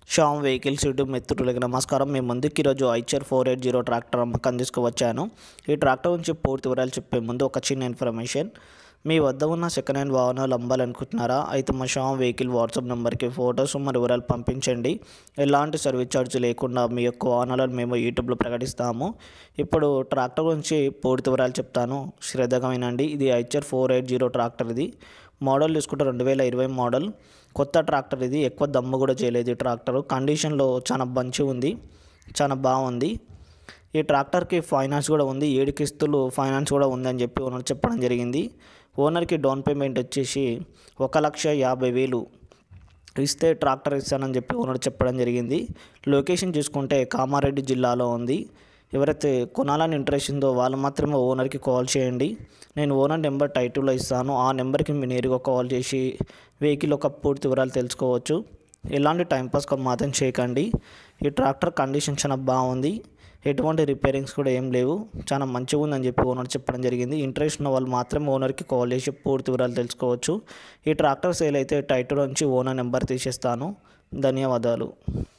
Shyam vehicles YouTube మిత్రులకి నమస్కారం మీ ముందుకు ఈరోజు Eicher four eight zero tractor అమ్మకం తీసుకువచ్చాను ఈ ట్రాక్టర్ గురించి పూర్తి వివరాలు చెప్పే ముందు ఒక చిన్న ఇన్ఫర్మేషన్ మీ వద్ద ఉన్న సెకండ్ హ్యాండ్ వాహనాలు అమ్మాలనుకుంటున్నారా అయితే మా శ్యామ్ వెహికల్ వాట్సాప్ నెంబర్కి ఫొటోస్ మరియు వివరాలు పంపించండి ఎలాంటి సర్వీస్ ఛార్జ్ లేకుండా మీ యొక్క వాహనాలను మేము యూట్యూబ్లో ప్రకటిస్తాము ఇప్పుడు ట్రాక్టర్ గురించి పూర్తి వివరాలు చెప్తాను శ్రద్ధగా వినండి ఇది Eicher four eight zero tractor ఇది మోడల్ చూసుకుంటే రెండు వేల ఇరవై మోడల్ కొత్త ట్రాక్టర్ ఇది ఎక్కువ దమ్ము కూడా చేయలేదు ఈ ట్రాక్టర్ కండిషన్లో చాలా మంచి ఉంది చాలా బాగుంది ఈ ట్రాక్టర్కి ఫైనాన్స్ కూడా ఉంది ఏడు కిస్తులు ఫైనాన్స్ కూడా ఉందని చెప్పి ఓనర్ చెప్పడం జరిగింది ఓనర్కి డౌన్ పేమెంట్ వచ్చేసి ఒక లక్ష యాభై వేలు ఇస్తే ట్రాక్టర్ ఇస్తానని చెప్పి ఓనర్ చెప్పడం జరిగింది లొకేషన్ చూసుకుంటే కామారెడ్డి జిల్లాలో ఉంది ఎవరైతే కొనాలని ఇంట్రెస్ట్ ఉందో వాళ్ళు మాత్రమే ఓనర్కి కాల్ చేయండి నేను ఓనర్ నెంబర్ టైటిల్లో ఇస్తాను ఆ నెంబర్కి మీరు నేరుగా కాల్ చేసి వెహికల్ ఒక పూర్తి వివరాలు తెలుసుకోవచ్చు ఎలాంటి టైంపాస్ మాత్రం చేయకండి ఈ ట్రాక్టర్ కండిషన్ చాలా బాగుంది ఎటువంటి రిపేరింగ్స్ కూడా ఏం లేవు చాలా మంచిగా ఉందని చెప్పి ఓనర్ చెప్పడం జరిగింది ఇంట్రెస్ట్ ఉన్న వాళ్ళు మాత్రం ఓనర్కి కాల్ చేసి పూర్తి వివరాలు తెలుసుకోవచ్చు ఈ ట్రాక్టర్ సేల్ అయితే టైటిల్ నుంచి ఓనర్ నెంబర్ తీసేస్తాను ధన్యవాదాలు